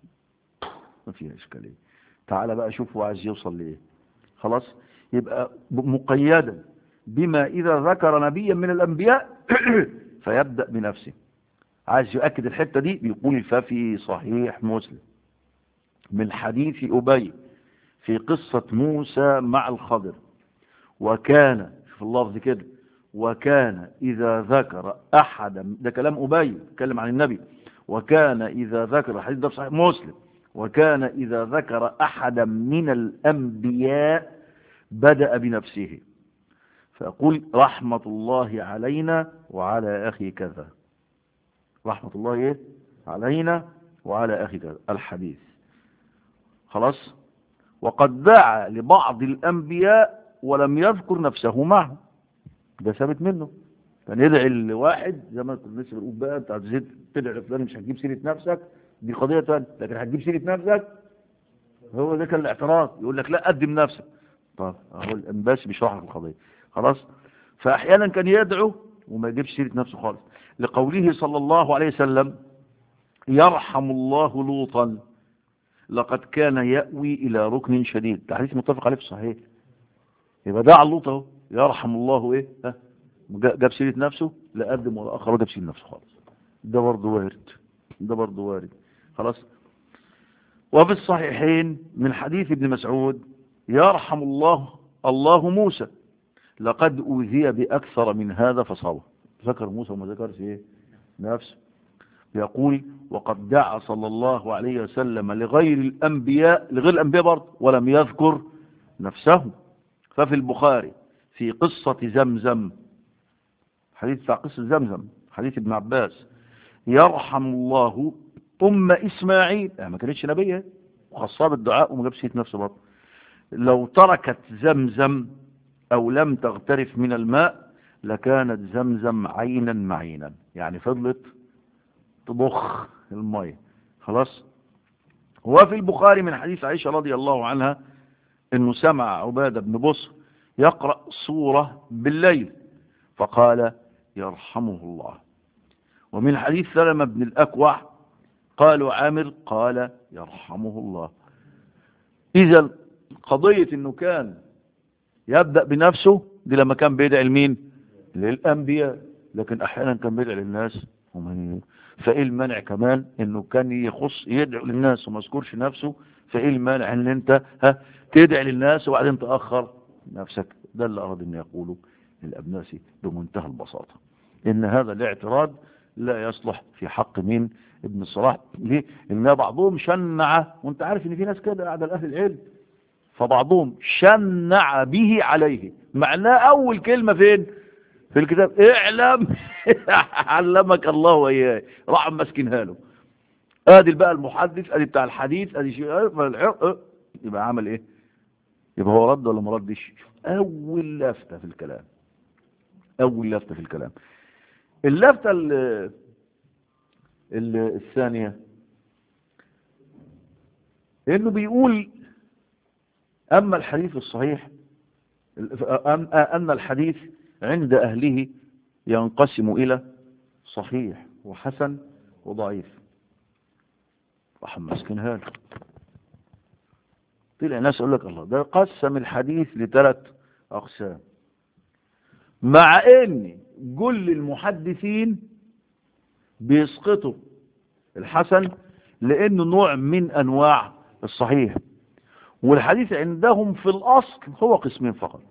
ما فيها إشكالية تعال بقى شوف هو عايز يوصل لإيه خلاص يبقى مقيدا بما إذا ذكر نبيا من الأنبياء فيبدأ بنفسه عايز يؤكد الحتة دي بيقول ففي صحيح مسلم من حديث أبي في قصة موسى مع الخضر وكان شوف اللفظ كده وكان إذا ذكر أحدا ده كلام أبي اتكلم عن النبي وكان إذا ذكر الحديث ده في صحيح مسلم وكان إذا ذكر أحدا من الأنبياء بدأ بنفسه فأقول رحمة الله علينا وعلى أخي كذا رحمة الله إيه؟ علينا وعلى أخي كذا الحديث خلاص وقد دعا لبعض الأنبياء ولم يذكر نفسه معه ده ثابت منه كان يدعي لواحد زي ما كنا لسه بنقول بقى انت عايزين تدعي لفلان مش هتجيب سيره نفسك دي قضيه ثانيه لكن هتجيب سيره نفسك هو ده كان الاعتراض يقول لك لا قدم نفسك طب اهو الانباس بيشرح لك القضيه خلاص فاحيانا كان يدعو وما يجيبش سيره نفسه خالص لقوله صلى الله عليه وسلم يرحم الله لوطا لقد كان يأوي إلى ركن شديد ده حديث متفق عليه في الصحيح يبقى دعا لوط اهو يرحم الله ايه ها جاب سيره نفسه لا قدم ولا اخر جاب سيره نفسه خالص ده برضه وارد ده برضه وارد خلاص وفي الصحيحين من حديث ابن مسعود يرحم الله الله موسى لقد أوذي بأكثر من هذا فصبر ذكر موسى وما ذكرش ايه نفسه يقول وقد دعا صلى الله عليه وسلم لغير الأنبياء لغير الأنبياء برضه ولم يذكر نفسه ففي البخاري في قصة زمزم حديث بتاع قصة زمزم حديث ابن عباس يرحم الله أم إسماعيل يعني ما كانتش نبيه وخصها بالدعاء وما جابش سيره نفسه برضه لو تركت زمزم او لم تغترف من الماء لكانت زمزم عينا معينا يعني فضلت تضخ المية خلاص وفي البخاري من حديث عائشة رضي الله عنها انه سمع عبادة بن بصر يقرأ سورة بالليل فقال يرحمه الله ومن حديث سلمة بن الأكوع قالوا عامر قال يرحمه الله إذا قضية انه كان يبدأ بنفسه دي لما كان بيدعي لمين للأنبياء لكن أحيانا كان بيدعي للناس ومن فإيه المانع كمان انه كان يخص يدعو للناس وما يذكرش نفسه فإيه المانع ان انت ها تدعي للناس وبعدين تأخر نفسك ده اللي أراد أن يقوله الأبناسي بمنتهى البساطة إن هذا الاعتراض لا يصلح في حق مين ابن الصلاح ليه إن بعضهم شنع وانت عارف ان في ناس كده قاعدة لأهل العلم فبعضهم شنع به عليه معناه أول كلمة فين في الكتاب اعلم علمك الله وإياه راح مسكنها له ادي بقى المحدث ادي بتاع الحديث ادي شيء يبقى عمل ايه يبقى هو رد ولا ما ردش اول لفتة في الكلام اول لفتة في الكلام اللفتة ال الثانية انه بيقول اما الحديث الصحيح ان الحديث عند اهله ينقسم الى صحيح وحسن وضعيف راح مسكنها له طلع ناس يقول لك الله ده قسم الحديث لثلاث اقسام مع ان كل المحدثين بيسقطوا الحسن لانه نوع من انواع الصحيح والحديث عندهم في الاصل هو قسمين فقط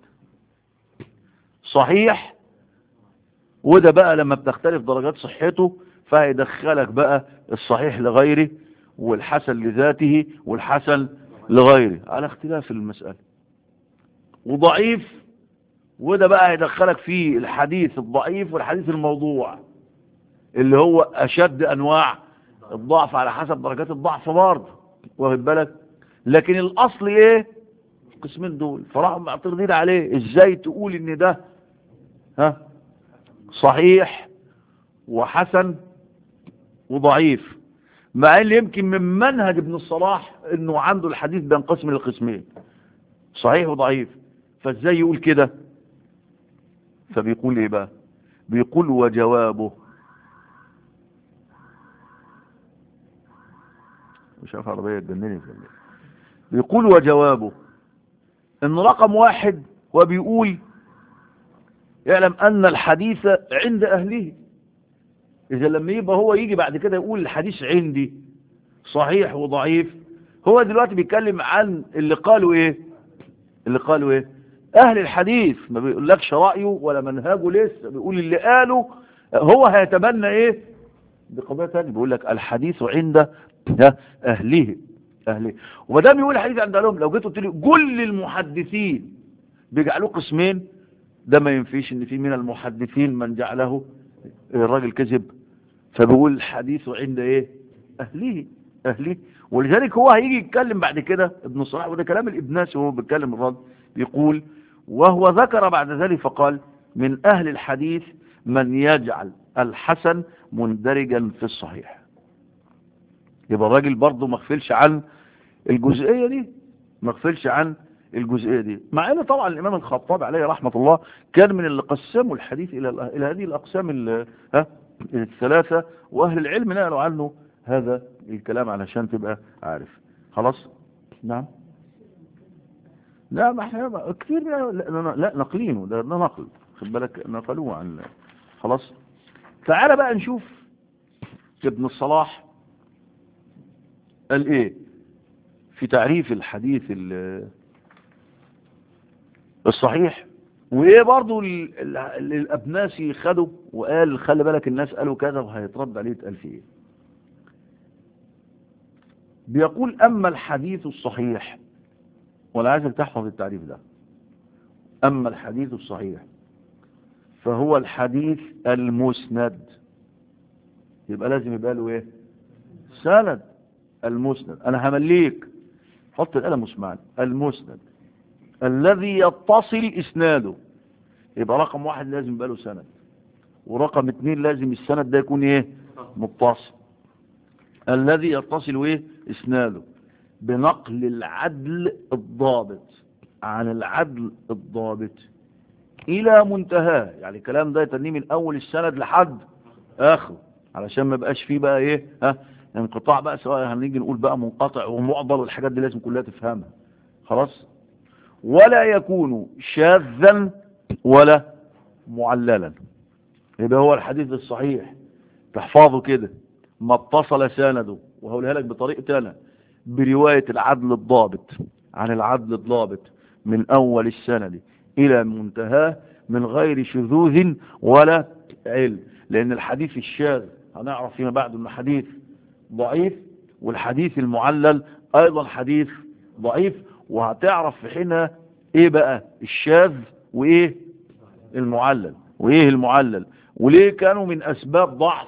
صحيح وده بقى لما بتختلف درجات صحته فهيدخلك بقى الصحيح لغيره والحسن لذاته والحسن لغيره على اختلاف المسألة وضعيف وده بقى هيدخلك في الحديث الضعيف والحديث الموضوع اللي هو أشد أنواع الضعف على حسب درجات الضعف برضه واخد بالك لكن الأصل إيه القسمين دول فراحوا معترضين عليه إزاي تقول إن ده ها صحيح وحسن وضعيف مع ان يمكن من منهج ابن الصلاح انه عنده الحديث بينقسم للقسمين صحيح وضعيف فازاي يقول كده فبيقول ايه بقى بيقول وجوابه مش عارف عربية تجنني بيقول وجوابه ان رقم واحد وبيقول يعلم ان الحديث عند اهله إذا لما يبقى هو يجي بعد كده يقول الحديث عندي صحيح وضعيف هو دلوقتي بيتكلم عن اللي قالوا إيه اللي قالوا إيه أهل الحديث ما بيقولكش رأيه ولا منهجه لسه بيقول اللي قاله هو هيتبنى إيه بقضية تانية بيقول لك الحديث عند أهله أهله وما دام يقول الحديث عند أهلهم لو جيت قلت لي كل المحدثين بيجعلوه قسمين ده ما ينفيش ان في من المحدثين من جعله الراجل كذب فبيقول الحديث عند ايه اهله اهله ولذلك هو هيجي يتكلم بعد كده ابن صلاح وده كلام الابناسي وهو بيتكلم الرد بيقول وهو ذكر بعد ذلك فقال من اهل الحديث من يجعل الحسن مندرجا في الصحيح يبقى الراجل برضه ما غفلش عن الجزئية دي ما غفلش عن الجزئية دي مع ان طبعا الامام الخطاب عليه رحمة الله كان من اللي قسموا الحديث الى الى هذه الاقسام ها الثلاثة واهل العلم نقلوا عنه هذا الكلام علشان تبقى عارف خلاص نعم لا ما احنا كثير لا, لا نقلينه ده نقل خد بالك نقلوه عن خلاص تعال بقى نشوف ابن الصلاح قال ايه في تعريف الحديث الصحيح وايه برضو الابناسي خدوا وقال خلي بالك الناس قالوا كذا وهيترد عليه يتقال فيه ايه بيقول اما الحديث الصحيح ولا عايزك تحفظ التعريف ده اما الحديث الصحيح فهو الحديث المسند يبقى لازم يبقى له ايه سند المسند انا همليك حط القلم واسمعني المسند الذي يتصل اسناده يبقى رقم واحد لازم يبقى له سند ورقم اتنين لازم السند ده يكون ايه متصل الذي يتصل ايه اسناده بنقل العدل الضابط عن العدل الضابط الى منتهاه يعني الكلام ده يتنيه من اول السند لحد اخره علشان ما بقاش فيه بقى ايه ها انقطاع بقى سواء هنيجي نقول بقى منقطع ومعضل والحاجات دي لازم كلها تفهمها خلاص ولا يكون شاذا ولا معللا يبقى هو الحديث الصحيح تحفظه كده ما اتصل سنده وهقولها لك بطريقة انا برواية العدل الضابط عن العدل الضابط من اول السند الى منتهاه من غير شذوذ ولا علم لان الحديث الشاذ هنعرف فيما بعد انه حديث ضعيف والحديث المعلل ايضا حديث ضعيف وهتعرف في حينها ايه بقى الشاذ وايه المعلل وايه المعلل وليه كانوا من اسباب ضعف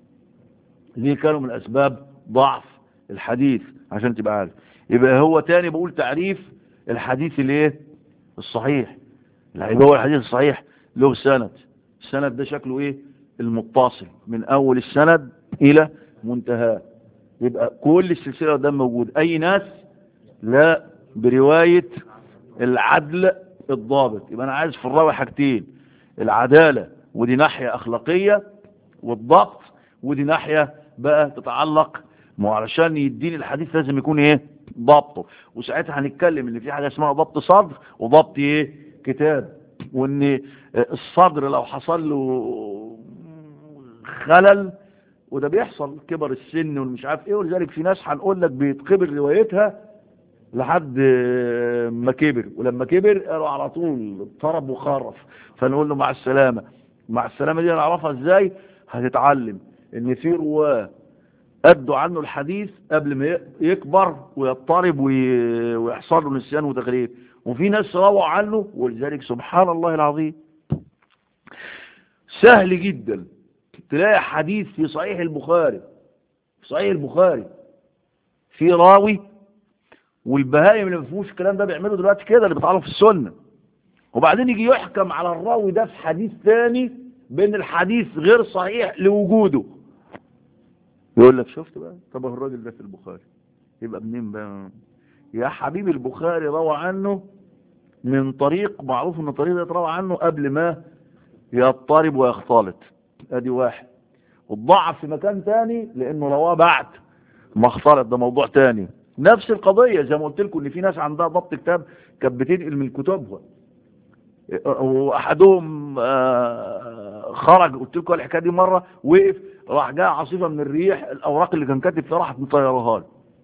ليه كانوا من اسباب ضعف الحديث عشان تبقى عارف يبقى هو تاني بقول تعريف الحديث الايه الصحيح يبقى هو الحديث الصحيح له سند السند ده شكله ايه المتصل من اول السند الى منتهاه يبقى كل السلسله ده موجود اي ناس لا بروايه العدل الضابط يبقى انا عايز في الراوي حاجتين العداله ودي ناحيه اخلاقيه والضبط ودي ناحيه بقى تتعلق ما علشان يديني الحديث لازم يكون ايه ضبطه وساعتها هنتكلم ان في حاجه اسمها ضبط صدر وضبط ايه كتاب وان الصدر لو حصل له خلل وده بيحصل كبر السن والمش عارف ايه ولذلك في ناس هنقول لك بيتقبل روايتها لحد ما كبر ولما كبر قالوا على طول اضطرب وخرف فنقول له مع السلامة مع السلامة دي نعرفها ازاي هتتعلم ان في رواه ادوا عنه الحديث قبل ما يكبر ويضطرب ويحصل له نسيان وتغريب وفي ناس رووا عنه ولذلك سبحان الله العظيم سهل جدا تلاقي حديث في صحيح البخاري في صحيح البخاري في راوي والبهائم اللي ما فيهوش الكلام ده بيعملوا دلوقتي كده اللي بيطعنوا في السنه وبعدين يجي يحكم على الراوي ده في حديث ثاني بان الحديث غير صحيح لوجوده يقول لك شفت بقى طب هو الراجل ده في البخاري يبقى منين بقى يا حبيبي البخاري روى عنه من طريق معروف ان الطريق ده روى عنه قبل ما يضطرب ويختلط ادي واحد والضعف في مكان تاني لانه رواه بعد ما اختلط ده موضوع تاني نفس القضية زي ما قلت لكم ان في ناس عندها ضبط كتاب كانت بتنقل من كتبها واحدهم خرج قلت لكم الحكايه دي مره وقف راح جاء عاصفه من الريح الاوراق اللي كان كاتب فيها راحت مطيرها له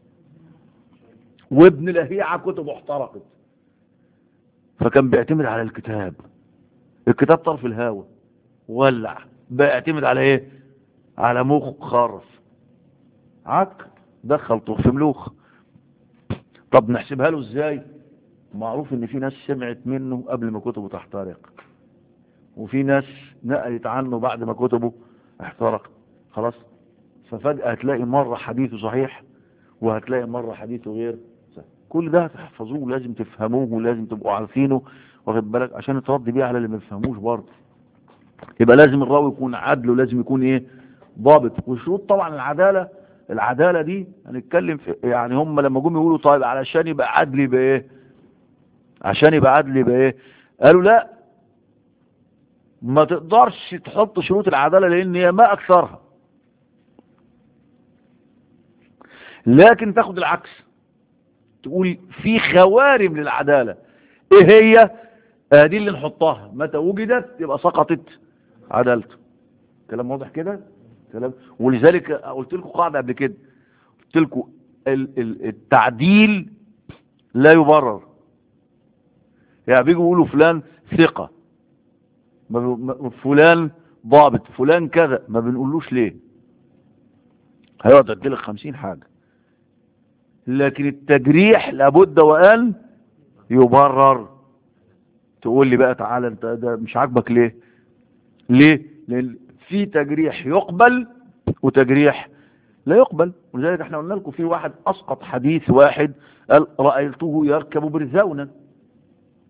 وابن لهيعه كتبه احترقت فكان بيعتمد على الكتاب الكتاب طرف الهاوى ولع بيعتمد على ايه على مخ خرف عك دخل طرف في ملوخ طب نحسبها له ازاي معروف ان في ناس سمعت منه قبل ما كتبه تحترق وفي ناس نقلت عنه بعد ما كتبه احترق خلاص ففجأة هتلاقي مرة حديثه صحيح وهتلاقي مرة حديثه غير صحيح كل ده هتحفظوه ولازم تفهموه ولازم تبقوا عارفينه واخد بالك عشان ترد بيه على اللي ما يفهموش برضه يبقى لازم الراوي يكون عدل ولازم يكون ايه ضابط وشروط طبعا العدالة العدالة دي هنتكلم في يعني هم لما جم يقولوا طيب علشان يبقى عدل يبقى ايه عشان يبقى عدل يبقى ايه قالوا لا ما تقدرش تحط شروط العدالة لان هي ما اكثرها لكن تاخد العكس تقول في خوارم للعدالة ايه هي دي اللي نحطها متى وجدت يبقى سقطت عدالته كلام واضح كده كلام ولذلك قلت لكم قاعدة قبل كده قلت لكم التعديل لا يبرر يعني بيجوا يقولوا فلان ثقة فلان ضابط فلان كذا ما بنقولوش ليه هيقعد يديلك خمسين حاجة لكن التجريح لابد وان يبرر تقول لي بقى تعالى انت ده مش عاجبك ليه ليه لان في تجريح يقبل وتجريح لا يقبل ولذلك احنا قلنا لكم في واحد اسقط حديث واحد قال رأيته يركب برزونا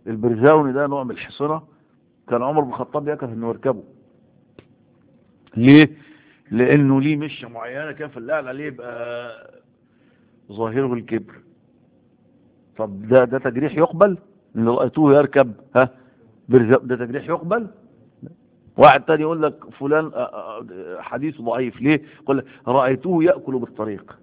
البرزاوني ده نوع من الحصنة كان عمر بن الخطاب يكره انه يركبه ليه لانه ليه مشة معينة كان في الاعلى عليه يبقى ظاهره الكبر طب ده ده تجريح يقبل ان رأيتوه يركب ها برزاو ده تجريح يقبل واحد تاني يقول لك فلان حديث ضعيف ليه يقول لك رأيتوه يأكل بالطريق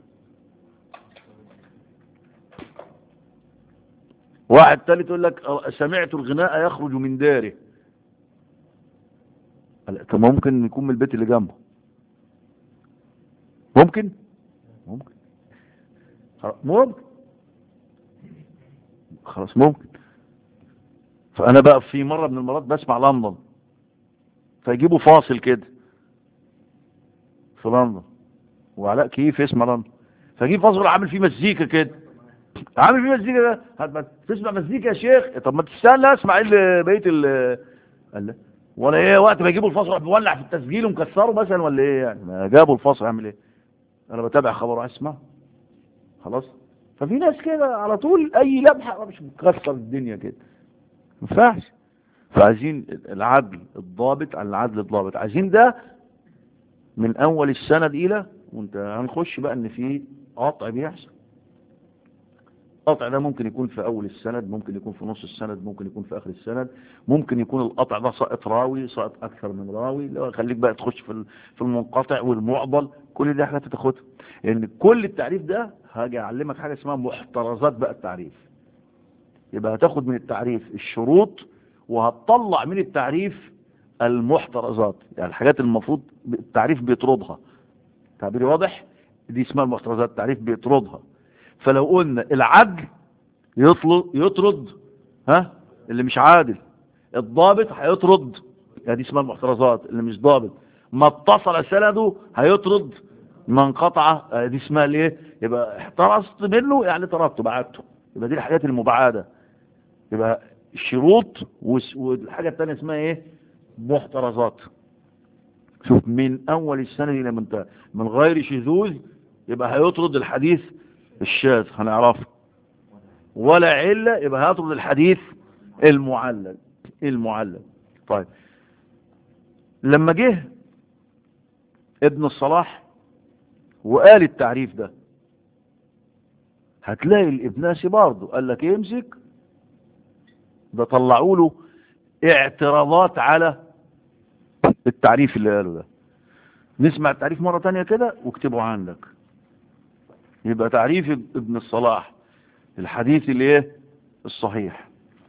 واحد تالت يقول لك سمعت الغناء يخرج من داره طب ممكن يكون من البيت اللي جنبه ممكن ممكن ممكن خلاص ممكن فانا بقى في مرة من المرات بسمع لندن فيجيبوا فاصل كده في لندن وعلاء كيف يسمع لندن فيجيب فاصل عامل فيه مزيكا كده عامل فيه مزيكا ده هتبقى تسمع مزيكا يا شيخ طب ما تستنى اسمع ايه اللي بقيه ال قال لا ولا ايه وقت ما يجيبوا الفاصل بيولع في التسجيل ومكسره مثلا ولا ايه يعني ما جابوا الفاصل يعمل ايه انا بتابع خبر وعايز اسمع خلاص ففي ناس كده على طول اي لمحه مش بتكسر الدنيا كده ما ينفعش فعايزين العدل الضابط عن العدل الضابط عايزين ده من اول السند الى وانت هنخش بقى ان في قطع بيحصل القطع ده ممكن يكون في اول السند ممكن يكون في نص السند ممكن يكون في اخر السند ممكن يكون القطع ده ساقط راوي ساقط اكثر من راوي لو خليك بقى تخش في في المنقطع والمعضل كل دي حاجات تاخدها لان يعني كل التعريف ده هاجي اعلمك حاجه اسمها محترزات بقى التعريف يبقى هتاخد من التعريف الشروط وهتطلع من التعريف المحترزات يعني الحاجات المفروض التعريف بيطردها تعبيري واضح دي اسمها المحترزات التعريف بيطردها فلو قلنا العدل يطلب يطرد ها اللي مش عادل الضابط هيطرد يعني دي اسمها المحترزات اللي مش ضابط ما اتصل سنده هيطرد ما انقطع دي اسمها الايه يبقى احترزت منه يعني طردته بعدته يبقى دي الحاجات المبعده يبقى شروط والحاجه الثانيه اسمها ايه محترزات شوف من اول السنه الى منتهى من غير شذوذ يبقى هيطرد الحديث الشاذ هنعرفه ولا علة يبقى هيطرد الحديث المعلل المعلل طيب لما جه ابن الصلاح وقال التعريف ده هتلاقي الابناسي برضه قال لك يمسك ده طلعوا له اعتراضات على التعريف اللي قاله ده نسمع التعريف مرة تانية كده واكتبه عندك يبقى تعريف ابن الصلاح الحديث اللي ايه الصحيح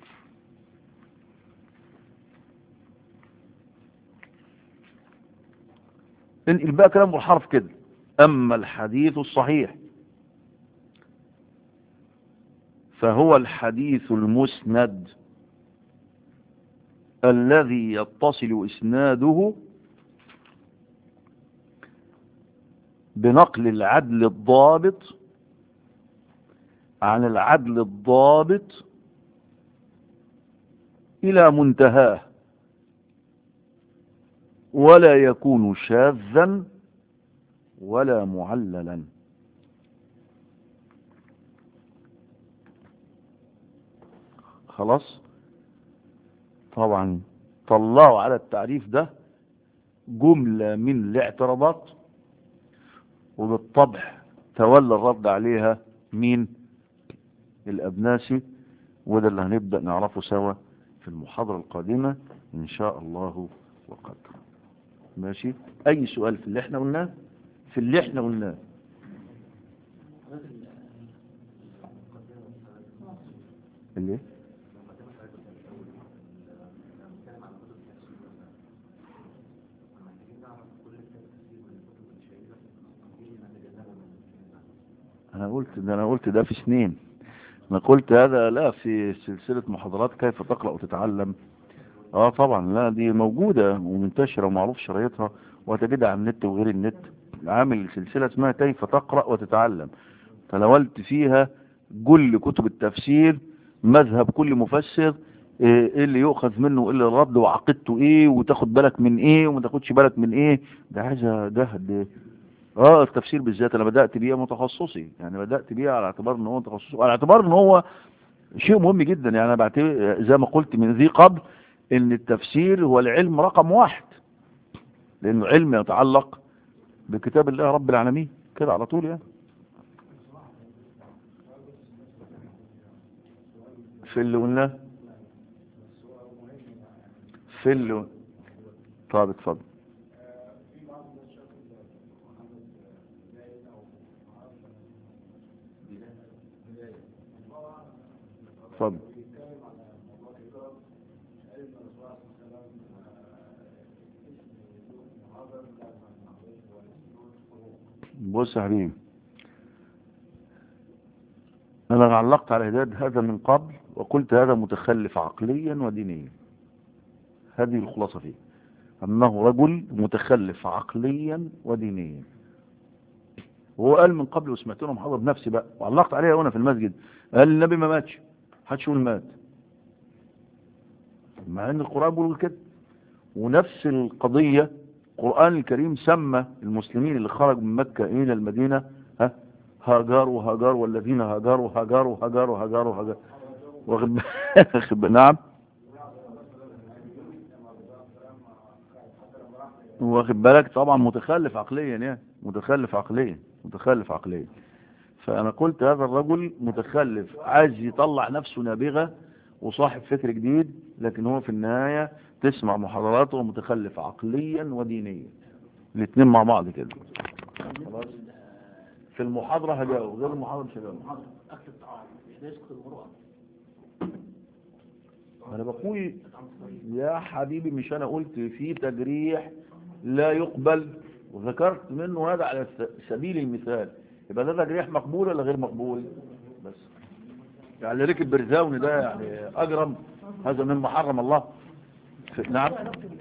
انقل بقى كلام بالحرف كده اما الحديث الصحيح فهو الحديث المسند الذي يتصل اسناده بنقل العدل الضابط عن العدل الضابط إلى منتهاه ولا يكون شاذا ولا معللا خلاص طبعا طلعوا على التعريف ده جملة من الاعتراضات وبالطبع تولى الرد عليها مين الأبناسي وده اللي هنبدأ نعرفه سوا في المحاضرة القادمة إن شاء الله وقدر ماشي أي سؤال في اللي احنا قلناه في اللي احنا قلناه اللي انا قلت ده انا قلت ده في سنين انا قلت هذا لا في سلسلة محاضرات كيف تقرأ وتتعلم اه طبعا لا دي موجودة ومنتشرة ومعروف شرايطها وهتجدها على النت وغير النت عامل سلسلة اسمها كيف تقرأ وتتعلم تناولت فيها كل كتب التفسير مذهب كل مفسر ايه اللي يؤخذ منه وايه اللي الرد وعقيدته ايه وتاخد بالك من ايه وما تاخدش بالك من ايه ده عايزه جهد اه التفسير بالذات انا بدأت بيه متخصصي يعني بدأت بيه على اعتبار ان هو تخصصي على اعتبار ان هو شيء مهم جدا يعني انا بعتبر زي ما قلت من ذي قبل ان التفسير هو العلم رقم واحد لانه علم يتعلق بكتاب الله رب العالمين كده على طول يعني في اللي قلناه في اللي طب اتفضل اتفضل بص يا حبيبي انا علقت على هداد هذا من قبل وقلت هذا متخلف عقليا ودينيا هذه الخلاصة فيه انه رجل متخلف عقليا ودينيا وهو قال من قبل وسمعت له محاضر بنفسي بقى وعلقت عليها وانا في المسجد قال النبي ما ماتش محدش يقول مات مع ان القرآن بيقول كده ونفس القضية القرآن الكريم سمى المسلمين اللي خرجوا من مكة إلى المدينة ها هاجار وهاجار والذين هاجروا هاجروا هاجروا هاجروا هاجروا واخد بالك؟ نعم واخد بالك طبعا متخلف عقليا يعني متخلف عقليا متخلف عقليا فأنا قلت هذا الرجل متخلف عايز يطلع نفسه نابغة وصاحب فكر جديد لكن هو في النهاية تسمع محاضراته متخلف عقليا ودينيا الاثنين مع بعض كده خلاص في المحاضرة هجاوب غير المحاضرة مش هجاوب أكل الطعام مش يسقط المروءة أنا بقول يا حبيبي مش أنا قلت في تجريح لا يقبل وذكرت منه هذا على س- سبيل المثال يبقى ده تجريح مقبول ولا غير مقبول بس يعني اللي ركب برزاوني ده يعني أجرم هذا مما حرم الله في- نعم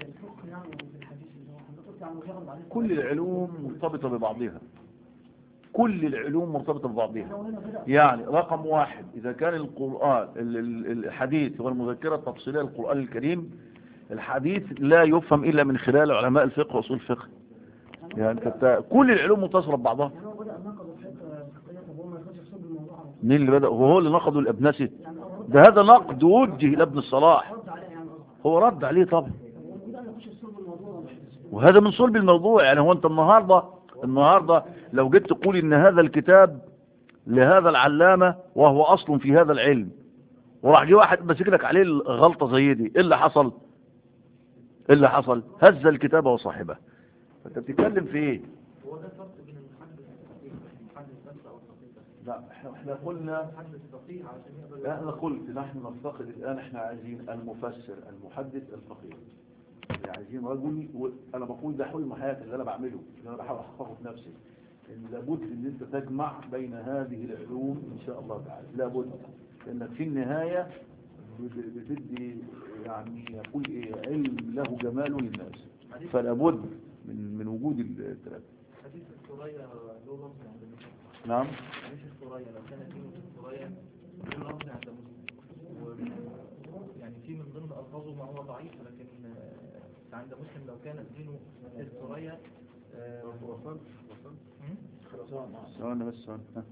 كل العلوم مرتبطة ببعضها كل العلوم مرتبطة ببعضها يعني رقم واحد إذا كان القرآن ال- ال- الحديث والمذكرة التفصيلية للقرآن الكريم الحديث لا يفهم إلا من خلال علماء الفقه وأصول الفقه يعني كت- كل العلوم متصلة ببعضها يعني هو بدأ نقض الحته الفقهيه طب هو ما يخش في صلب الموضوع على طول مين اللي بدأ هو اللي نقده الأبنسي يعني هو رد ده هذا نقد وجه لابن الصلاح رد عليه يعني قصدي هو رد عليه طبعا هو بدأ يخش في صلب الموضوع ولا مش في صلب وهذا من صلب الموضوع يعني هو انت النهاردة النهاردة لو جيت تقول ان هذا الكتاب لهذا العلامة وهو اصل في هذا العلم وراح جه واحد ماسك لك عليه غلطة زي دي ايه اللي حصل ايه اللي حصل هز الكتاب وصاحبه فانت بتتكلم في ايه هو ده الفرق بين المحدث والفقيه المحدث بس او الفقيه بس لا احنا احنا قلنا المحدث فقيه علشان يقدر لا انا قلت نحن نفتقد الان احنا عايزين المفسر المحدث الفقيه يعني عايزين رجل و... انا بقول ده حلم حياتي اللي انا بعمله اللي انا بحاول احققه في نفسي ان لابد ان انت تجمع بين هذه العلوم ان شاء الله تعالى لابد لانك في النهايه بت- بتدي يعني يقول ايه علم له جماله للناس فلابد من من وجود الثلاثه حديث الثريا له لفظ عند مسلم نعم حديث الثريا لو كان دين الثريا له لفظ عند مسلم و- يعني في من ضمن الفاظه ما هو ضعيف لكن آه، عند مسلم لو كان الدين الثريا آه، هم؟ ثواني بس ثواني ها.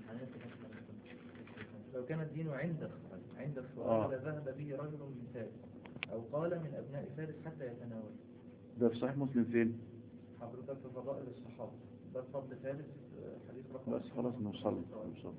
لو كان الدين عند الثريا عند آه. الثريا لذهب به رجل من فارس أو قال من أبناء فارس حتى يتناول ده في صحيح مسلم فين حضرتك في فضائل الصحابة ده فضل ثالث آه، حديث رقم بس خلاص نوصل نوصل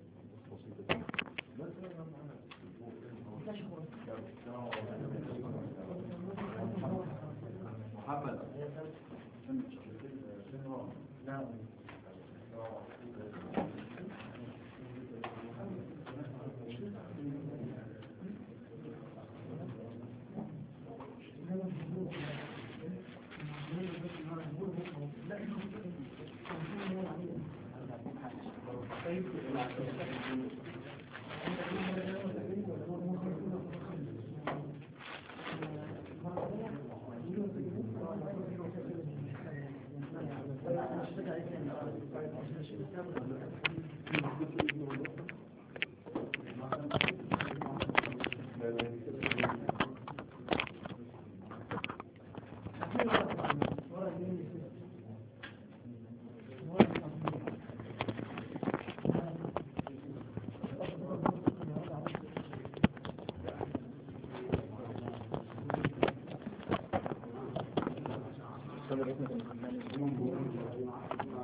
الاسم